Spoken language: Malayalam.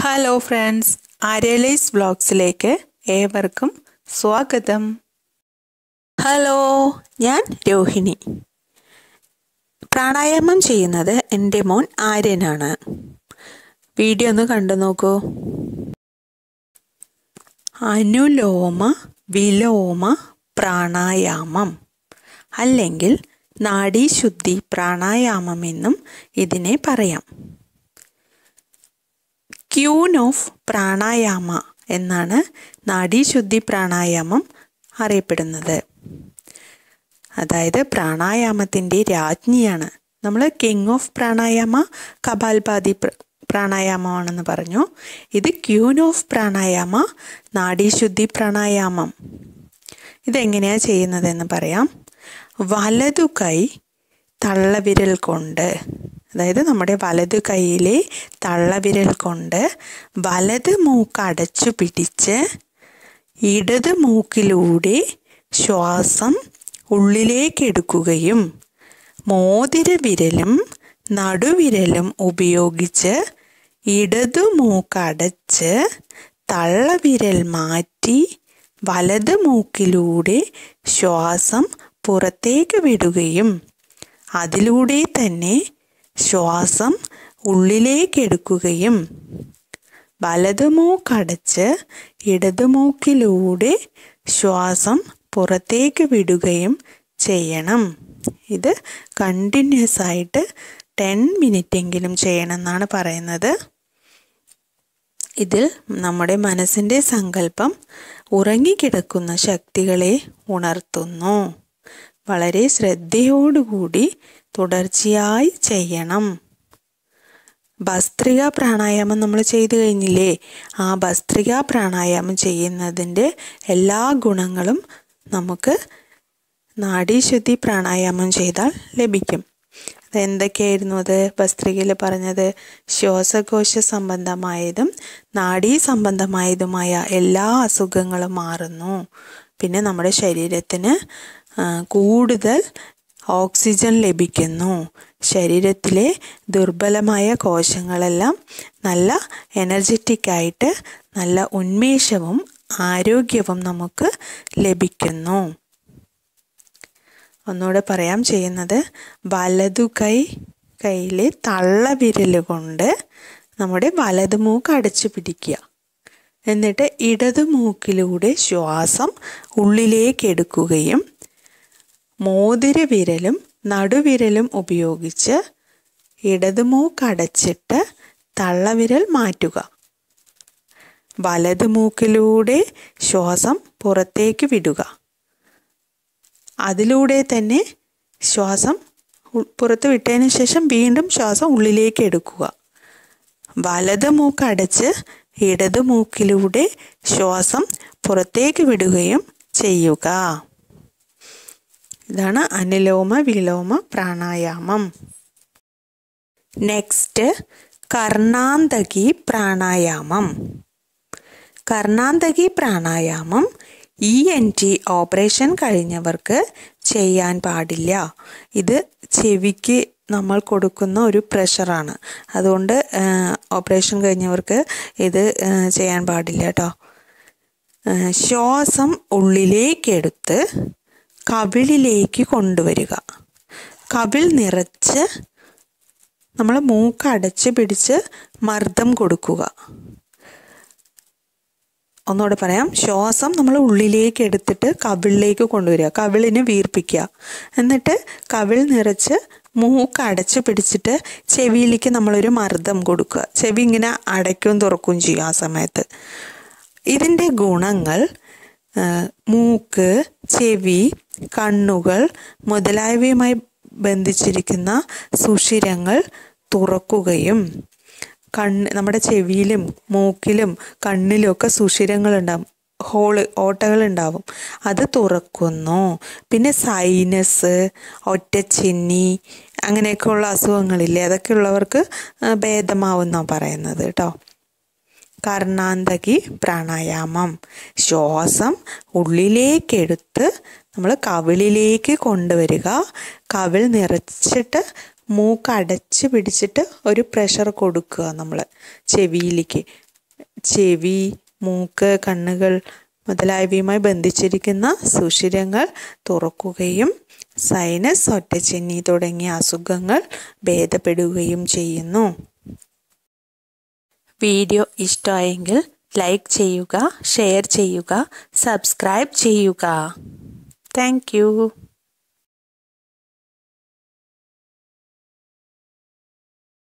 ഹലോ ഫ്രണ്ട്സ് ആര്യലൈസ് വ്ളോഗ്സിലേക്ക് ഏവർക്കും സ്വാഗതം ഹലോ ഞാൻ രോഹിണി പ്രാണായാമം ചെയ്യുന്നത് എൻ്റെ മോൻ ആര്യനാണ് വീഡിയോ ഒന്ന് കണ്ടു നോക്കൂ അനുലോമ വിലോമ പ്രാണായാമം അല്ലെങ്കിൽ നാഡീശുദ്ധി പ്രാണായാമം എന്നും ഇതിനെ പറയാം ക്യൂൻ ഓഫ് പ്രാണായാമ എന്നാണ് നാഡീശുദ്ധി പ്രാണായാമം അറിയപ്പെടുന്നത് അതായത് പ്രാണായാമത്തിൻ്റെ രാജ്ഞിയാണ് നമ്മൾ കിങ് ഓഫ് പ്രാണായാമ കപാൽപാതി പ്രാണായാമമാണെന്ന് പറഞ്ഞു ഇത് ക്യൂൻ ഓഫ് പ്രാണായാമ നാഡീശുദ്ധി പ്രാണായാമം ഇതെങ്ങനെയാണ് ചെയ്യുന്നതെന്ന് പറയാം വലതു കൈ തള്ളവിരൽ കൊണ്ട് അതായത് നമ്മുടെ വലതു കൈയിലെ തള്ളവിരൽ കൊണ്ട് വലത് മൂക്ക് അടച്ചു പിടിച്ച് ഇടത് മൂക്കിലൂടെ ശ്വാസം ഉള്ളിലേക്ക് എടുക്കുകയും മോതിര വിരലും നടുവിരലും ഉപയോഗിച്ച് ഇടതു മൂക്കടച്ച് തള്ളവിരൽ മാറ്റി വലത് മൂക്കിലൂടെ ശ്വാസം പുറത്തേക്ക് വിടുകയും അതിലൂടെ തന്നെ ശ്വാസം ഉള്ളിലേക്കെടുക്കുകയും വലതുമൂക്കടച്ച് ഇടതുമൂക്കിലൂടെ ശ്വാസം പുറത്തേക്ക് വിടുകയും ചെയ്യണം ഇത് കണ്ടിന്യൂസ് ആയിട്ട് ടെൻ മിനിറ്റെങ്കിലും ചെയ്യണം എന്നാണ് പറയുന്നത് ഇതിൽ നമ്മുടെ മനസ്സിൻ്റെ സങ്കല്പം ഉറങ്ങിക്കിടക്കുന്ന ശക്തികളെ ഉണർത്തുന്നു വളരെ ശ്രദ്ധയോടുകൂടി തുടർച്ചയായി ചെയ്യണം ഭസ്ത്രിക പ്രാണായാമം നമ്മൾ ചെയ്തു കഴിഞ്ഞില്ലേ ആ ഭസ്ത്രിക പ്രാണായാമം ചെയ്യുന്നതിൻ്റെ എല്ലാ ഗുണങ്ങളും നമുക്ക് നാഡീശുദ്ധി പ്രാണായാമം ചെയ്താൽ ലഭിക്കും അത് എന്തൊക്കെയായിരുന്നു അത് ഭസ്ത്രികയിൽ പറഞ്ഞത് ശ്വാസകോശ സംബന്ധമായതും നാഡീ സംബന്ധമായതുമായ എല്ലാ അസുഖങ്ങളും മാറുന്നു പിന്നെ നമ്മുടെ ശരീരത്തിന് കൂടുതൽ ഓക്സിജൻ ലഭിക്കുന്നു ശരീരത്തിലെ ദുർബലമായ കോശങ്ങളെല്ലാം നല്ല എനർജറ്റിക് ആയിട്ട് നല്ല ഉന്മേഷവും ആരോഗ്യവും നമുക്ക് ലഭിക്കുന്നു ഒന്നുകൂടെ പറയാം ചെയ്യുന്നത് വലതു കൈ കൈയിലെ തള്ളവിരൽ കൊണ്ട് നമ്മുടെ വലതു മൂക്ക് അടച്ചു പിടിക്കുക എന്നിട്ട് ഇടതു മൂക്കിലൂടെ ശ്വാസം ഉള്ളിലേക്ക് എടുക്കുകയും മോതിര വിരലും നടുവിരലും ഉപയോഗിച്ച് ഇടതുമൂക്കടച്ചിട്ട് തള്ളവിരൽ മാറ്റുക വലതുമൂക്കിലൂടെ ശ്വാസം പുറത്തേക്ക് വിടുക അതിലൂടെ തന്നെ ശ്വാസം പുറത്ത് വിട്ടതിന് ശേഷം വീണ്ടും ശ്വാസം ഉള്ളിലേക്ക് എടുക്കുക വലത് മൂക്ക് അടച്ച് ഇടത് മൂക്കിലൂടെ ശ്വാസം പുറത്തേക്ക് വിടുകയും ചെയ്യുക ഇതാണ് അനുലോമ വിലോമ പ്രാണായാമം നെക്സ്റ്റ് കർണാന്തകി പ്രാണായാമം കർണാന്തകി പ്രാണായാമം ഇ എൻ ടി ഓപ്പറേഷൻ കഴിഞ്ഞവർക്ക് ചെയ്യാൻ പാടില്ല ഇത് ചെവിക്ക് നമ്മൾ കൊടുക്കുന്ന ഒരു പ്രഷറാണ് അതുകൊണ്ട് ഓപ്പറേഷൻ കഴിഞ്ഞവർക്ക് ഇത് ചെയ്യാൻ പാടില്ല കേട്ടോ ശ്വാസം ഉള്ളിലേക്കെടുത്ത് കവിളിലേക്ക് കൊണ്ടുവരിക കവിൾ നിറച്ച് നമ്മൾ മൂക്ക് അടച്ച് പിടിച്ച് മർദ്ദം കൊടുക്കുക ഒന്നുകൂടെ പറയാം ശ്വാസം നമ്മൾ ഉള്ളിലേക്ക് എടുത്തിട്ട് കവിളിലേക്ക് കൊണ്ടുവരിക കവിളിനെ വീർപ്പിക്കുക എന്നിട്ട് കവിൾ നിറച്ച് മൂക്ക് അടച്ച് പിടിച്ചിട്ട് ചെവിയിലേക്ക് നമ്മളൊരു മർദ്ദം കൊടുക്കുക ചെവി ഇങ്ങനെ അടയ്ക്കുകയും തുറക്കുകയും ചെയ്യും ആ സമയത്ത് ഇതിൻ്റെ ഗുണങ്ങൾ മൂക്ക് ചെവി കണ്ണുകൾ മുതലായവയുമായി ബന്ധിച്ചിരിക്കുന്ന സുഷിരങ്ങൾ തുറക്കുകയും കണ്ണ് നമ്മുടെ ചെവിയിലും മൂക്കിലും കണ്ണിലും ഒക്കെ സുഷിരങ്ങളുണ്ടാവും ഹോള് ഓട്ടകളുണ്ടാവും അത് തുറക്കുന്നു പിന്നെ സൈനസ് ഒറ്റച്ചിന്നി അങ്ങനെയൊക്കെയുള്ള അസുഖങ്ങളില്ലേ അതൊക്കെ ഉള്ളവർക്ക് ഭേദമാവുന്നാണ് പറയുന്നത് കേട്ടോ കർണാന്തകി പ്രാണായാമം ശ്വാസം ഉള്ളിലേക്കെടുത്ത് നമ്മൾ കവിളിലേക്ക് കൊണ്ടുവരിക കവിൾ നിറച്ചിട്ട് മൂക്ക് അടച്ച് പിടിച്ചിട്ട് ഒരു പ്രഷർ കൊടുക്കുക നമ്മൾ ചെവിയിലേക്ക് ചെവി മൂക്ക് കണ്ണുകൾ മുതലായവയുമായി ബന്ധിച്ചിരിക്കുന്ന സുഷിരങ്ങൾ തുറക്കുകയും സൈനസ് ഒറ്റച്ചെന്നി തുടങ്ങിയ അസുഖങ്ങൾ ഭേദപ്പെടുകയും ചെയ്യുന്നു വീഡിയോ ഇഷ്ടമായെങ്കിൽ ലൈക്ക് ചെയ്യുക ഷെയർ ചെയ്യുക സബ്സ്ക്രൈബ് ചെയ്യുക താങ്ക്